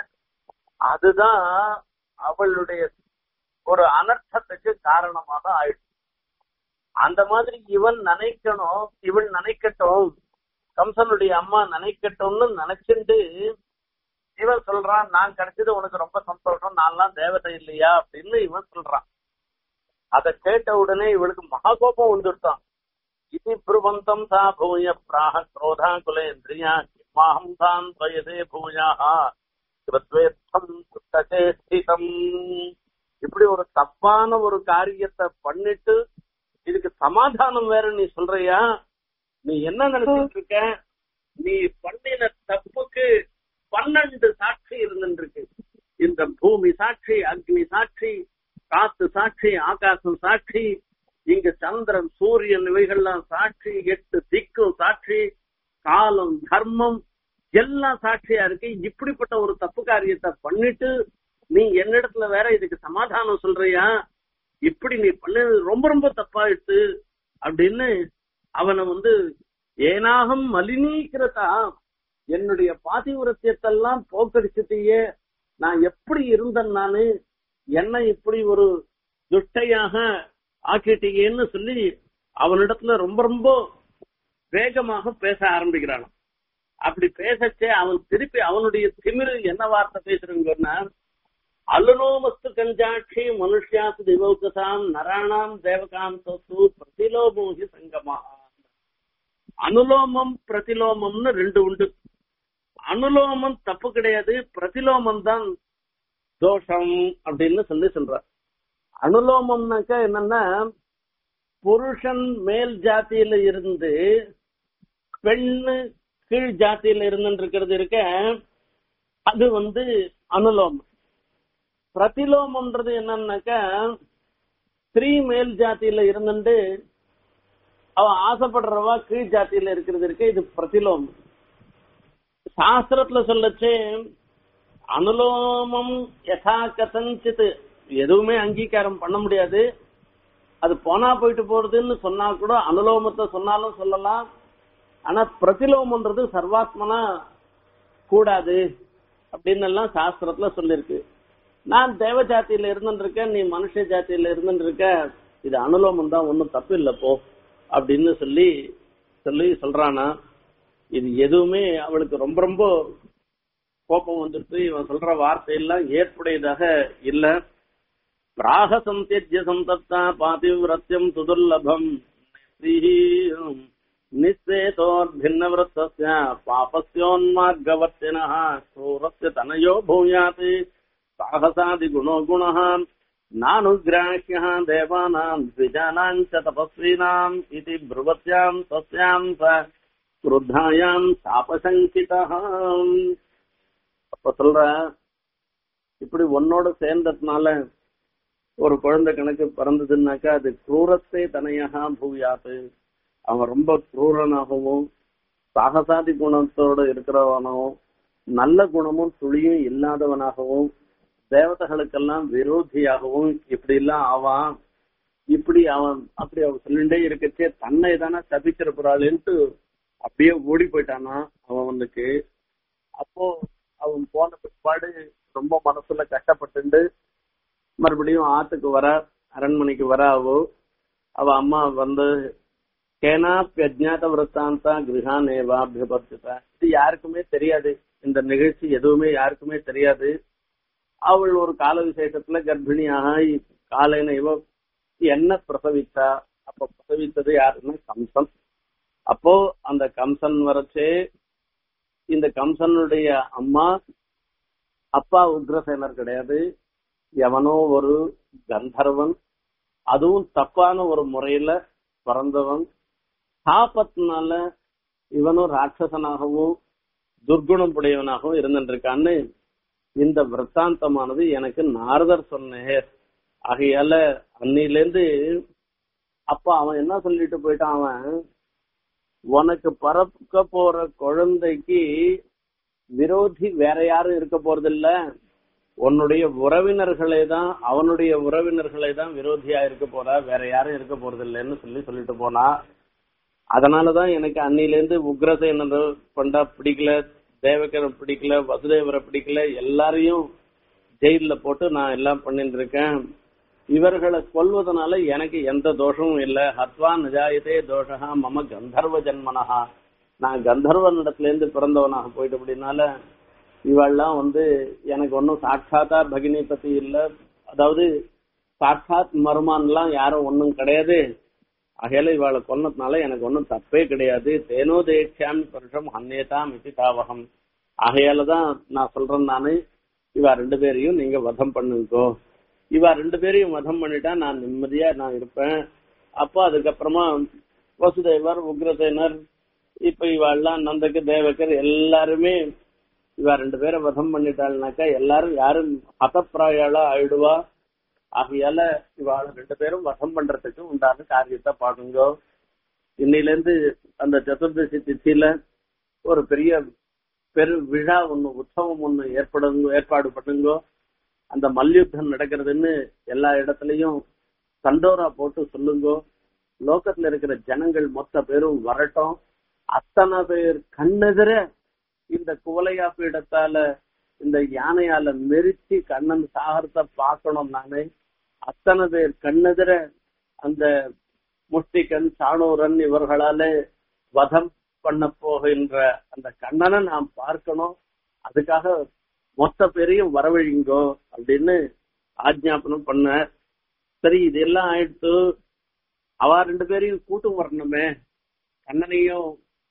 அதுதான் அவளுடைய ஒரு அனர்த்தத்துக்கு காரணமாக ஆயிடுச்சு அந்த மாதிரி இவன் நினைக்கணும் இவள் நினைக்கட்டும் கம்சனுடைய அம்மா நினைக்கட்டும்னு நினைச்சுட்டு இவன் சொல்றான் நான் கிடைச்சது உனக்கு ரொம்ப சந்தோஷம் நான்லாம் தேவதை இல்லையா அப்படின்னு இவன் சொல்றான் அதை கேட்ட உடனே இவளுக்கு மகாகோபம் வந்துட்டான் இது பிருவந்தம் சா பூய பிராக குரோதா குலேந்திரியா மாஹம் தான் துவயதே பூயா கிருத்வேத்தம் சுத்ததே ஸ்திதம் இப்படி ஒரு தப்பான ஒரு காரியத்தை பண்ணிட்டு இதுக்கு சமாதானம் வேற நீ சொல்றியா நீ என்ன நினைச்சிட்டு இருக்க நீ பண்ணின தப்புக்கு பன்னெண்டு சாட்சி இருந்துருக்கு இந்த பூமி சாட்சி அக்னி சாட்சி காத்து சாட்சி ஆகாசம் சாட்சி இங்க சந்திரன் சூரியன் இவைகள்லாம் சாட்சி எட்டு திக்கும் சாட்சி காலம் தர்மம் எல்லாம் சாட்சியா இருக்கு இப்படிப்பட்ட ஒரு தப்பு காரியத்தை பண்ணிட்டு நீ என்னிடத்துல வேற இதுக்கு சமாதானம் சொல்றியா இப்படி நீ பண்ணது ரொம்ப ரொம்ப தப்பாயிடுச்சு அப்படின்னு அவனை வந்து ஏனாகம் மலினீக்கிறதா என்னுடைய பாதிவிரத்தியத்தெல்லாம் போக்கடிச்சிட்டியே நான் எப்படி இருந்தேன் நானு என்ன இப்படி ஒரு துஷ்டையாக ஆக்கிட்டீங்கன்னு சொல்லி அவனிடத்துல ரொம்ப ரொம்ப வேகமாக பேச ஆரம்பிக்கிறான் அப்படி பேசச்சே அவன் திருப்பி அவனுடைய திமிரு என்ன வார்த்தை பேசுறீங்கன்னா அலுனோமஸ்து கஞ்சாட்சி மனுஷியாசு திவௌகசாம் நராணாம் தேவகாம் சொத்து பிரதிலோமோகி சங்கமா அனுலோமம் பிரதிலோமம்னு ரெண்டு உண்டு அனுலோமம் தப்பு கிடையாது பிரதிலோமம் தான் தோஷம் அப்படின்னு சொல்லி சொல்ற அனுலோமம்னாக்கா என்னன்னா புருஷன் மேல் ஜாத்தியில இருந்து பெண்ணு கீழ் ஜாத்தியில இருந்து இருக்கிறது இருக்க அது வந்து அனுலோமம் பிரதிலோமம்ன்றது என்னன்னாக்கா ஸ்திரீ மேல் ஜாத்தியில இருந்துட்டு அவ ஆசைப்படுறவா கீழ் ஜாத்தியில இருக்கிறது இருக்கு இது பிரதிலோமம் சாஸ்திரத்துல சொல்லச்சு அனுலோமம் யதா கதஞ்சித் எதுவுமே அங்கீகாரம் பண்ண முடியாது அது போனா போயிட்டு போறதுன்னு சொன்னா கூட அனுலோமத்தை சொன்னாலும் சொல்லலாம் ஆனா பிரதிலோமன்றது சர்வாத்மனா கூடாது அப்படின்னு எல்லாம் சாஸ்திரத்துல சொல்லிருக்கு நான் தேவ ஜாத்தியில இருந்துருக்கேன் நீ மனுஷ ஜாத்தியில இருந்துருக்க இது அனுலோமம் தான் ஒன்னும் தப்பு இல்ல போ அப்படின்னு சொல்லி சொல்லி சொல்றானா இது எதுவுமே அவளுக்கு ரொம்ப ரொம்ப கோபம் வந்துட்டு இவன் சொல்ற வார்த்தையெல்லாம் ஏற்புடையதாக இல்ல பிராக சந்தியஜ்ய சந்தப்தா பாதிவிரத்தியம் சுதுர்லபம் நிச்சேதோர்பின்னவృత్తస్య పాపస్యోన్మార్గవర్తినః క్రూరస్య తనయో భూయాత్ సాహసాది గుణో గుణः నానుగ్రాహ్యः దేవానాం ద్విజానాం చ తపస్వీనాం ఇది బ్రువత్యాం తస్యాం స క్రుద్ధాయాం சாபசங்கிதः அப்ப சொல்ற இப்படி உன்னோட சேர்ந்ததுனால ஒரு குழந்தை கணக்கு பிறந்ததுன்னாக்கா அது குரூரத்தை தனையாக பூயாத்து அவன் ரொம்ப குரூரனாகவும் சாகசாதி குணத்தோட இருக்கிறவனாகவும் நல்ல குணமும் துளியும் இல்லாதவனாகவும் தேவதைகளுக்கெல்லாம் விரோதியாகவும் இப்படி எல்லாம் ஆவான் இப்படி அவன் அப்படி அவன் சொல்லிட்டே இருக்கச்சே தன்னை தானே தப்பிச்சிருப்பாளேன்ட்டு அப்படியே ஓடி போயிட்டானா அவன் வந்துக்கு அப்போ அவன் போன பிற்பாடு ரொம்ப மனசுல கஷ்டப்பட்டு மறுபடியும் ஆத்துக்கு வர அரண்மனைக்கு வர அவ அவ அம்மா வந்து கேனாப்பியஜாத விரத்தாந்தா கிரகானேவாபியபர்த்திதா இது யாருக்குமே தெரியாது இந்த நிகழ்ச்சி எதுவுமே யாருக்குமே தெரியாது அவள் ஒரு கால விசேஷத்துல கர்ப்பிணியாக காலையில இவ என்ன பிரசவித்தா அப்ப பிரசவித்தது யாருன்னா கம்சன் அப்போ அந்த கம்சன் வரச்சே இந்த கம்சனுடைய அம்மா அப்பா உக்ரசேனர் கிடையாது எவனோ ஒரு கந்தர்வன் அதுவும் தப்பான ஒரு முறையில பிறந்தவன் சாபத்தினால இவனும் ராட்சசனாகவும் துர்குணம் உடையவனாகவும் இருந்துருக்கான்னு இந்த விற்த்தாந்தமானது எனக்கு நாரதர் சொன்னேன் ஆகையால அன்னிலேருந்து அப்ப அவன் என்ன சொல்லிட்டு போயிட்டான் அவன் உனக்கு பறக்க போற குழந்தைக்கு விரோதி வேற யாரும் இருக்க போறது இல்ல உன்னுடைய உறவினர்களே தான் அவனுடைய உறவினர்களே தான் விரோதியா இருக்க போறா வேற யாரும் இருக்க போறது இல்லைன்னு சொல்லி சொல்லிட்டு போனா அதனாலதான் எனக்கு அன்னிலேருந்து உக்ரசேனன் பண்டா பிடிக்கல தேவகரை பிடிக்கல வசுதேவரை பிடிக்கல எல்லாரையும் ஜெயில போட்டு நான் எல்லாம் பண்ணிட்டு இருக்கேன் இவர்களை கொல்வதனால எனக்கு எந்த தோஷமும் இல்ல ஹத்வா நிஜாயதே தோஷா மம கந்தர்வ ஜன்மனஹா நான் கந்தர்வனிடத்துல இருந்து பிறந்தவனாக போயிட்டு அப்படின்னால இவெல்லாம் வந்து எனக்கு ஒன்னும் சாட்சாத்தா பகினி பத்தி இல்ல அதாவது சாட்சாத் மருமான்லாம் யாரும் ஒன்னும் கிடையாது ஆகையால இவாளை கொன்னதுனால எனக்கு ஒன்றும் தப்பே கிடையாது தேனோ தேட்சாமி பருஷம் அந்நேதாம் இத்தி தாவகம் ஆகையால தான் நான் சொல்றேன் நானு இவா ரெண்டு பேரையும் நீங்க வதம் பண்ணுங்கோ இவா ரெண்டு பேரையும் வதம் பண்ணிட்டா நான் நிம்மதியா நான் இருப்பேன் அப்போ அதுக்கப்புறமா வசுதேவர் உக்ரசேனர் இப்ப இவாள்லாம் நந்தக்கு தேவக்கர் எல்லாருமே இவா ரெண்டு பேரை வதம் பண்ணிட்டாள்னாக்கா எல்லாரும் யாரும் ஹதப்பிராயாளா ஆயிடுவா ஆகையால இவாள ரெண்டு பேரும் வசம் பண்றதுக்கு உண்டான காரியத்தை பாடுங்க இன்னையில இருந்து அந்த சதுர்தசி திதியில ஒரு பெரிய பெரு விழா ஒண்ணு உற்சவம் ஒண்ணு ஏற்படுங்க ஏற்பாடு பண்ணுங்க அந்த மல்யுத்தம் நடக்கிறதுன்னு எல்லா இடத்துலயும் தண்டோரா போட்டு சொல்லுங்க லோகத்துல இருக்கிற ஜனங்கள் மொத்த பேரும் வரட்டும் அத்தனை பேர் கண்ணெதிர இந்த குவலையா பீடத்தால இந்த யானையால மெரிச்சு கண்ணன் சாகரத்தை பார்க்கணும் நானு அத்தனை பேர் கண்ணெதிர அந்த முஷ்டிகன் சாணூரன் இவர்களால வதம் பண்ண போகின்ற அந்த கண்ணனை நாம் பார்க்கணும் அதுக்காக மொத்த பேரையும் வரவழிங்கோ அப்படின்னு ஆஜ்ஞாபனம் பண்ண சரி இதெல்லாம் ஆயிடுத்து அவ ரெண்டு பேரையும் கூட்டம் வரணுமே கண்ணனையும்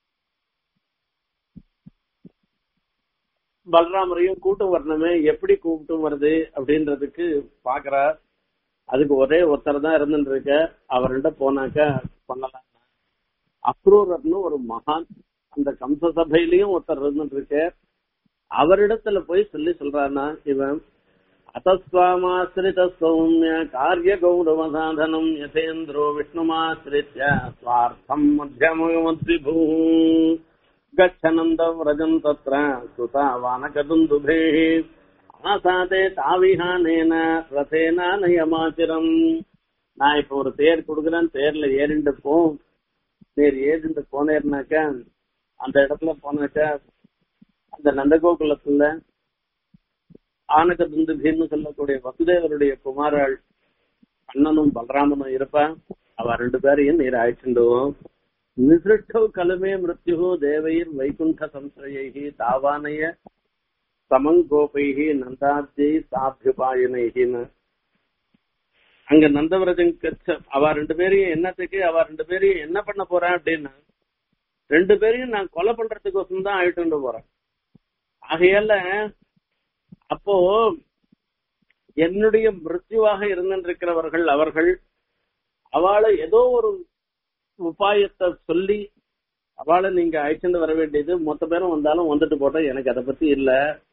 பலராமரையும் கூட்டம் வரணுமே எப்படி கூட்டம் வருது அப்படின்றதுக்கு பாக்குறா அதுக்கு ஒரே ஒருத்தர் தான் இருந்துட்டு இருக்க அவர்கிட்ட போனாக்க பண்ணலாம் அக்ரூரர்னு ஒரு மகான் அந்த கம்ச சபையிலயும் ஒருத்தர் இருந்துட்டு இருக்க அவரிடத்துல போய் சொல்லி சொல்றானா இவன் அத்தஸ்வாமாசிரித சௌமிய காரிய கௌரவ சாதனம் யசேந்திரோ விஷ்ணுமாசிரித்ய ஸ்வார்த்தம் மத்தியமத்விபூ கச்சனந்தம் ரஜம் தத்ர சுதாவானகதுந்துபே ஆசாதே தாவிஹானேன ரசேனா நயமாச்சிரம் நான் இப்ப ஒரு தேர் கொடுக்குறேன் தேர்ல ஏறிண்டு போ தேர் ஏறிண்டு போனேர்னாக்க அந்த இடத்துல போனாக்க அந்த நந்தகோகுலத்துல ஆனக துந்துபின்னு சொல்லக்கூடிய வசுதேவருடைய குமாராள் அண்ணனும் பலராமனும் இருப்பான் அவ ரெண்டு பேரையும் நீர் அழைச்சிடுவோம் நிசிருஷ்டோ கலமே மிருத்யு தேவைர் வைகுண்ட சம்சயைகி தாவானய சமங்கோபைகி நந்தாத்தியை சாபியுபாயனைகின்னு அங்க நந்தவரஜன் கச்ச அவ ரெண்டு பேரையும் என்னத்துக்கு அவ ரெண்டு பேரையும் என்ன பண்ண போறேன் அப்படின்னா ரெண்டு பேரையும் நான் கொலை பண்றதுக்கோசம் தான் ஆயிட்டு போறேன் ஆகையால அப்போ என்னுடைய மிருத்யுவாக இருந்திருக்கிறவர்கள் அவர்கள் அவளை ஏதோ ஒரு உபாயத்தை சொல்லி அவளை நீங்க அழைச்சிட்டு வர வேண்டியது மொத்த பேரும் வந்தாலும் வந்துட்டு போட்டோம் எனக்கு அதை பத்தி இல்ல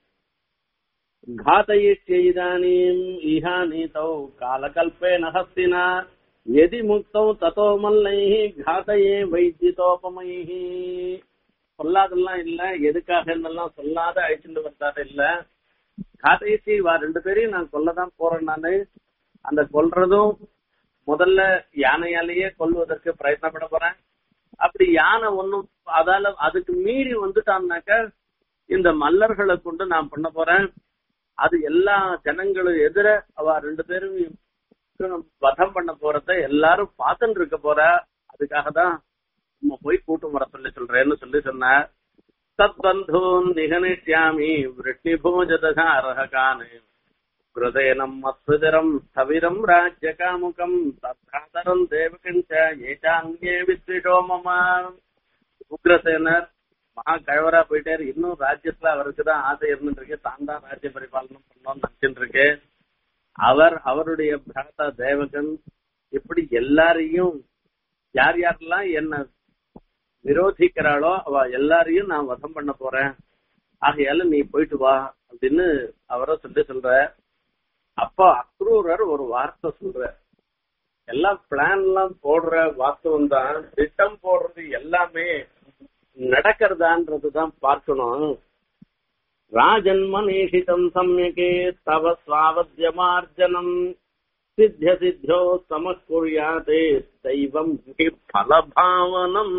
घातयिष्यैदानीम् इहानीतौ कालकल्पेन हस्तिना यदि मुक्तौ ततो मल्लैः घातये வைத்தியதோபமைः சொல்லாதெல்லாம் இல்ல எதுக்காக என்னெல்லாம் சொல்லாத அழிச்சுட்டு வந்தாத இல்ல காதையசி வா ரெண்டு பேரையும் நான் கொல்லதான் போறேன் நானு அந்த கொல்றதும் முதல்ல யானையாலேயே கொல்வதற்கு பிரயத்னப்பட போறேன் அப்படி யானை ஒன்னும் அதால அதுக்கு மீறி வந்துட்டான்னாக்க இந்த மல்லர்களை கொண்டு நான் பண்ண போறேன் அது எல்லா ஜனங்களும் எதிர அவ ரெண்டு பேரும் வதம் பண்ண போறத எல்லாரும் பார்த்துட்டு இருக்க போற அதுக்காக தான் நம்ம போய் கூட்டம் வர சொல்லி சொல்றேன்னு சொல்லி சொன்ன தத்பந்தூன் நிகனிஷ்யாமி விருஷ்ணி பூஜதசாரகானு ஹிருதயனம் மத்விதரம் ஸ்தவிரம் ராஜ்ய காமுகம் தத்தாதரம் தேவகிஞ்ச ஏச்சாங்கே வித்விஷோ மம உக்ரசேனர் மகா கழவரா போயிட்டாரு இன்னும் ராஜ்யத்துல அவருக்கு தான் ஆசை இருந்துட்டு இருக்கு தான் தான் ராஜ்ய பரிபாலனம் பண்ணணும்னு நினைச்சிட்டு இருக்கு அவர் அவருடைய பிராதா தேவகன் இப்படி எல்லாரையும் யார் யாரெல்லாம் என்ன விரோதிக்கிறாளோ அவ எல்லாரையும் நான் வதம் பண்ண போறேன் ஆகையால நீ போயிட்டு வா அப்படின்னு அவரை சொல்லி சொல்ற அப்ப அக்ரூரர் ஒரு வார்த்தை சொல்ற எல்லாம் பிளான் எல்லாம் போடுற வாஸ்தவம் தான் திட்டம் போடுறது எல்லாமே நடக்கிறதான்றதுதான் பார்க்கணும் ராஜன்மனேஷிதம் சம்யகே தவ சுவாவத்தியமார்ஜனம் சித்திய சித்தியோ சமக்குரியாதே தெய்வம் பலபாவனம்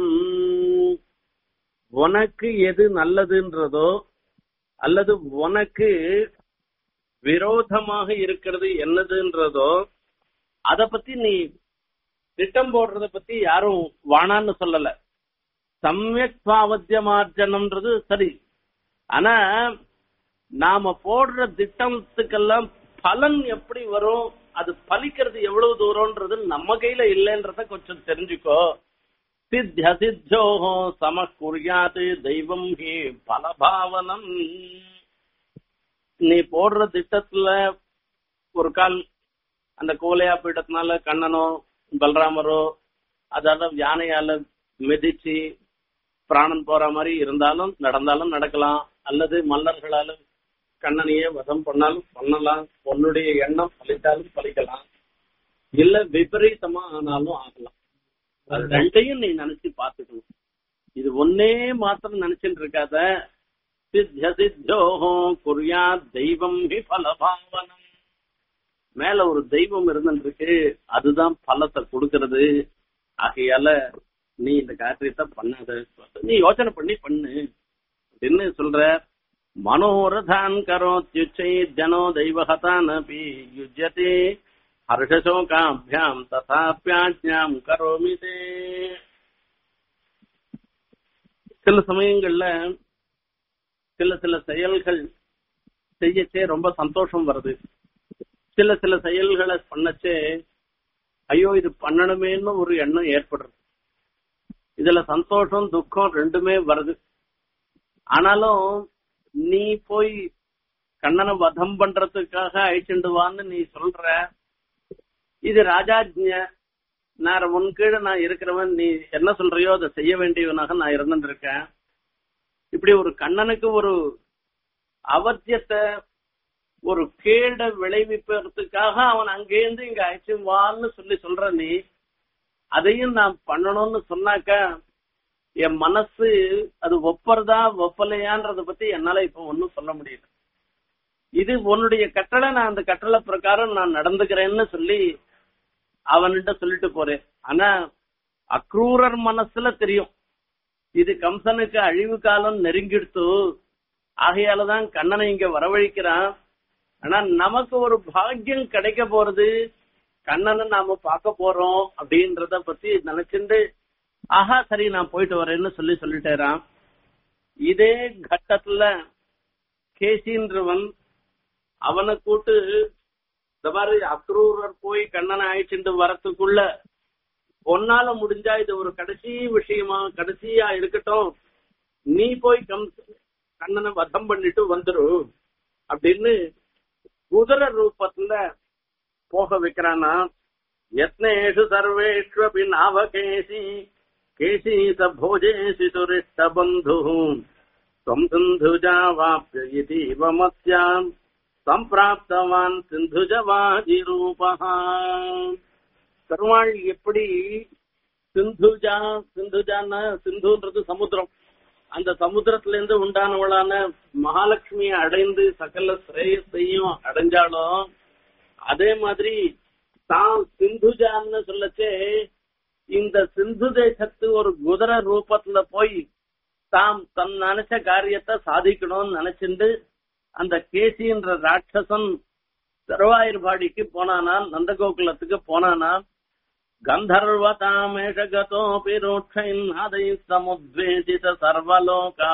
உனக்கு எது நல்லதுன்றதோ அல்லது உனக்கு விரோதமாக இருக்கிறது என்னதுன்றதோ அத பத்தி நீ திட்டம் போடுறத பத்தி யாரும் வானான்னு சொல்லல சமயக் பாவத்தியமார்ஜனம்ன்றது சரி ஆனா நாம போடுற திட்டத்துக்கெல்லாம் பலன் எப்படி வரும் அது பலிக்கிறது எவ்வளவு தூரம்ன்றது நம்ம கையில இல்லைன்றத கொஞ்சம் தெரிஞ்சுக்கோ சித்திய சித்தியோ சமக்குரியாது தெய்வம் ஹே பலபாவனம் நீ போடுற திட்டத்துல ஒரு கால் அந்த கோலையா பீடத்தினால கண்ணனோ பலராமரோ அதால யானையால மிதிச்சு பிராணன் போற மாதிரி இருந்தாலும் நடந்தாலும் நடக்கலாம் அல்லது மன்னர்களால கண்ணனையே வதம் பண்ணாலும் பண்ணலாம் உன்னுடைய எண்ணம் பலித்தாலும் பலிக்கலாம் இல்ல விபரீதமா ஆனாலும் ஆகலாம் அது ரெண்டையும் நீ நினைச்சு பாத்துக்கணும் இது ஒன்னே மாத்திரம் நினைச்சுட்டு இருக்காத சித்திய சித்தியோஹோ குறியா தெய்வம் ஹி பலபாவனம் மேல ஒரு தெய்வம் இருந்துருக்கு அதுதான் பலத்தை கொடுக்கறது ஆகையால நீ இந்த காரியத்தை பண்ணாத நீ யோசனை பண்ணி பண்ணு அப்படின்னு சொல்ற மனோரதான் கரோத்யுச்சை ஜனோ தெய்வகதான் அபி யுஜ்யதே ஹர்ஷசோகாபியாம் ததாபியாஜ்ஞாம் கரோமி தே சில சமயங்கள்ல சில சில செயல்கள் செய்யச்சே ரொம்ப சந்தோஷம் வருது சில சில செயல்களை பண்ணச்சே ஐயோ இது பண்ணணுமேன்னு ஒரு எண்ணம் ஏற்படுறது இதுல சந்தோஷம் துக்கம் ரெண்டுமே வருது ஆனாலும் நீ போய் கண்ணனை வதம் பண்றதுக்காக அழிச்சுண்டு வான்னு நீ சொல்ற இது ராஜாஜ்ய நான் உன் கீழே நான் இருக்கிறவன் நீ என்ன சொல்றியோ அதை செய்ய வேண்டியவனாக நான் இருந்துட்டு இருக்கேன் இப்படி ஒரு கண்ணனுக்கு ஒரு அவசியத்தை ஒரு கேட விளைவிப்பதற்காக அவன் அங்கேருந்து இங்க அழைச்சுவான்னு சொல்லி சொல்ற நீ அதையும் நான் பண்ணணும்னு சொன்னாக்க என் மனசு அது ஒப்பறதா ஒப்பலையான்றத பத்தி என்னால இப்ப ஒன்னும் சொல்ல முடியல இது உன்னுடைய கட்டளை நான் அந்த கட்டளை பிரகாரம் நான் நடந்துக்கிறேன்னு சொல்லி அவன்கிட்ட சொல்லிட்டு போறேன் ஆனா அக்ரூரர் மனசுல தெரியும் இது கம்சனுக்கு அழிவு காலம் நெருங்கிடுத்து ஆகையாலதான் கண்ணனை இங்க வரவழைக்கிறான் ஆனா நமக்கு ஒரு பாக்கியம் கிடைக்க போறது கண்ணனை நாம பார்க்க போறோம் அப்படின்றத பத்தி நினைச்சுட்டு ஆஹா சரி நான் போயிட்டு வரேன்னு சொல்லி சொல்லிட்டேரான் இதே கட்டத்துல கேசின்றவன் அவனை கூட்டு இந்த மாதிரி அக்ரூரர் போய் கண்ணனை அழைச்சிட்டு வரத்துக்குள்ள ஒன்னால முடிஞ்சா இது ஒரு கடைசி விஷயமா கடைசியா இருக்கட்டும் நீ போய் கம் கண்ணனை வதம் பண்ணிட்டு வந்துரு அப்படின்னு குதிரை ரூபத்துல போக வைக்கிறானா யத்னேஷு சர்வேஷ்வபி நாவகேசி கேசி ச போஜேசி சுரிஷ்ட பந்து त्वम् सिन्धुजावाप्य इतीव मत्स्याम् சம்பிராப்தவான் சிந்துஜவாஜிரூபா பெருமாள் எப்படி சிந்துஜா சிந்துஜான்னா சிந்துன்றது சமுத்திரம் அந்த சமுத்திரத்துல இருந்து உண்டானவளான மகாலட்சுமியை அடைந்து சகல சிரேயத்தையும் அடைஞ்சாலும் அதே மாதிரி தான் சிந்துஜான்னு சொல்லச்சே இந்த சிந்து தேசத்து ஒரு குதிரை ரூபத்துல போய் தாம் தன் நினைச்ச காரியத்தை சாதிக்கணும்னு நினைச்சிட்டு அந்த கேசின்ற ராட்சசன் சர்வாயுர்பாடிக்கு போனானா நந்தகோகுலத்துக்கு போனானா கந்தர்வதாமேஷகதோபி ரோட்சைநாதை சமுத்வேசித சர்வலோகா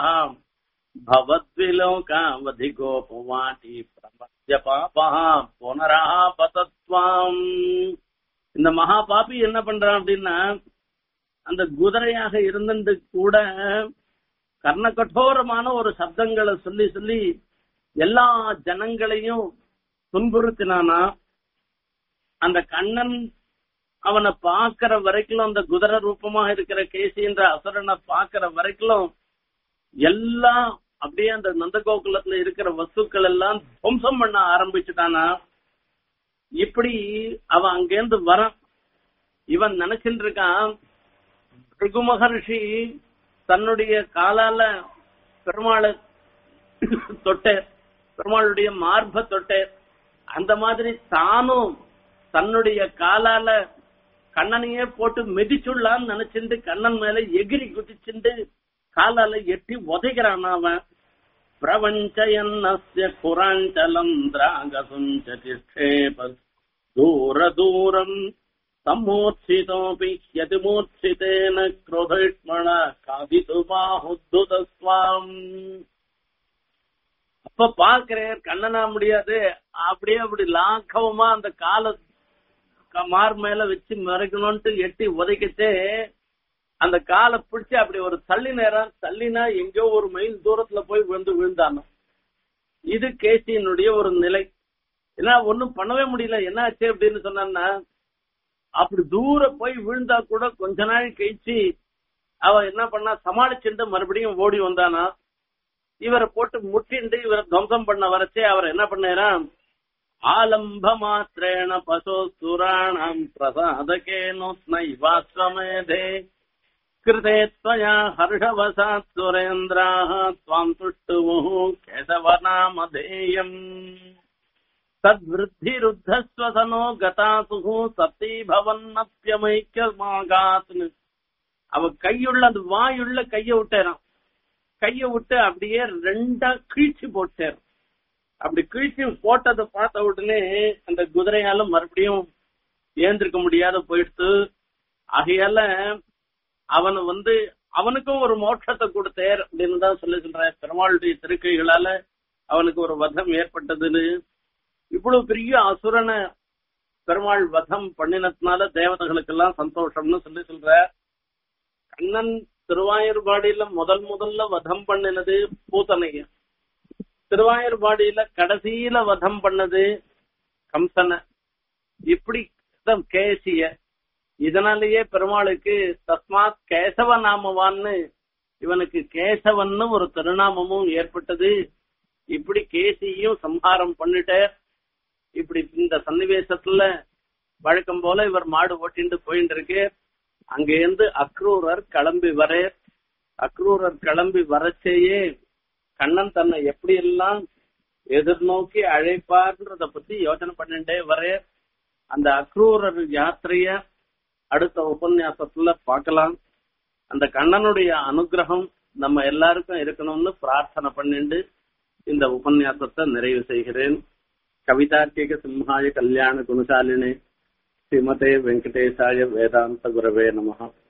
பவத்விலோகாவதிகோபவாட்டி பிரமத்ய பாபா புனரா பதத்வாம் இந்த மகா பாபி என்ன பண்றான் அப்படின்னா அந்த குதிரையாக இருந்துட்டு கூட கர்ண கட்டோரமான ஒரு சப்தங்களை சொல்லி சொல்லி எல்லா ஜனங்களையும் துன்புறுத்தினானா அந்த கண்ணன் அவனை பாக்குற வரைக்கும் அந்த குதிரை ரூபமாக இருக்கிற கேசி என்ற அசுரனை பாக்குற வரைக்கும் எல்லாம் அப்படியே அந்த நந்தகோகுலத்துல இருக்கிற வஸ்துக்கள் எல்லாம் துவம்சம் பண்ண ஆரம்பிச்சுட்டானா இப்படி அவன் அங்கேருந்து வரான் இவன் நினைச்சிட்டு இருக்கான் பிருகு மகர்ஷி தன்னுடைய காலால பெருமாளை தொட்டேர் பெருமாளுடைய மார்ப தொட்டேர் அந்த மாதிரி தானும் தன்னுடைய காலால கண்ணனையே போட்டு மிதிச்சுள்ளான்னு நினைச்சிட்டு கண்ணன் மேல எகிரி குதிச்சுண்டு காலால எட்டி உதைக்கிறான் அவன் பிரபஞ்சயன்னஸ்ய குராஞ்சலம் திராகசுஞ்சேப தூர தூரம் சம்மூர்ச்சிதோபி யதிமூர்ச்சிதேன क्रोधैष्मण காதிது மாஹுத்துதஸ்வாம் அப்ப பாக்குறேன் கண்ணனா முடியாது அப்படியே அப்படி லாக்கவமா அந்த கால மார் மேல வச்சு மறைக்கணும்ட்டு எட்டி உதைக்கிட்டே அந்த காலை பிடிச்சு அப்படி ஒரு தள்ளி நேரம் தள்ளினா எங்கேயோ ஒரு மைல் தூரத்துல போய் விழுந்து விழுந்தானோ இது கேசியினுடைய ஒரு நிலை ஏன்னா ஒண்ணும் பண்ணவே முடியல என்ன ஆச்சு அப்படின்னு சொன்னா அப்படி தூரம் போய் விழுந்தா கூட கொஞ்ச நாள் கழிச்சு அவ என்ன பண்ணா சமாளிச்சுட்டு மறுபடியும் ஓடி வந்தானா இவரை போட்டு முட்டிண்டு இவரை துவம்சம் பண்ண வரச்சே அவர் என்ன பண்ணாராம் ஆலம்ப மாத்திரேண பசோ சுராணம் பிரசாதகேனோத்னைவாஸ்வமேதே கிருதே त्वया हर्षवसात् सुरेन्द्राः त्वाम् तुष्टुमुः केशवनामधेयम् तद्वृद्धिरुद्धस्वसनो गतासुः सती भवन्नप्यமைக்கமாகாத் அவ கையுள்ள அந்த வாயுள்ள கைய விட்டாராம் கைய விட்டு அப்படியே ரெண்டா கிழிச்சு போட்டார் அப்படி கிழிச்சு போட்டதை பார்த்த உடனே அந்த குதிரையால மறுபடியும் ஏந்திருக்க முடியாத போயிடுத்து ஆகையால அவன் வந்து அவனுக்கும் ஒரு மோட்சத்தை கொடுத்தார் அப்படின்னு தான் சொல்லி சொல்ற பெருமாளுடைய திருக்கைகளால அவனுக்கு ஒரு வதம் ஏற்பட்டதுன்னு இவ்வளவு பெரிய அசுரனை பெருமாள் வதம் பண்ணினதுனால தேவதைகளுக்கெல்லாம் சந்தோஷம்னு சொல்லி சொல்ற கண்ணன் திருவாயூர்பாடியில முதல் முதல்ல வதம் பண்ணினது பூத்தனைய திருவாயூர்பாடியில கடைசியில வதம் பண்ணது கம்சனை இப்படி கேசிய இதனாலேயே பெருமாளுக்கு தஸ்மாத் கேசவ நாமவான்னு இவனுக்கு கேசவன்னு ஒரு திருநாமமும் ஏற்பட்டது இப்படி கேசியும் சம்ஹாரம் பண்ணிட்ட இப்படி இந்த சன்னிவேசத்துல வழக்கம் போல இவர் மாடு ஓட்டிட்டு போயிட்டு இருக்கு அங்கேருந்து அக்ரூரர் கிளம்பி வர அக்ரூரர் கிளம்பி வரச்சேயே கண்ணன் தன்னை எப்படி எல்லாம் எதிர்நோக்கி அழைப்பார்ன்றத பத்தி யோசனை பண்ணிட்டே வர அந்த அக்ரூரர் யாத்திரைய அடுத்த உபன்யாசத்துல பார்க்கலாம் அந்த கண்ணனுடைய அனுகிரகம் நம்ம எல்லாருக்கும் இருக்கணும்னு பிரார்த்தனை பண்ணிட்டு இந்த உபன்யாசத்தை நிறைவு செய்கிறேன் கவிதார்க்கிக சிம்ஹாய கல்யாண குணசாலினே ஸ்ரீமதே வெங்கடேசாய வேதாந்த குரவே நமஹா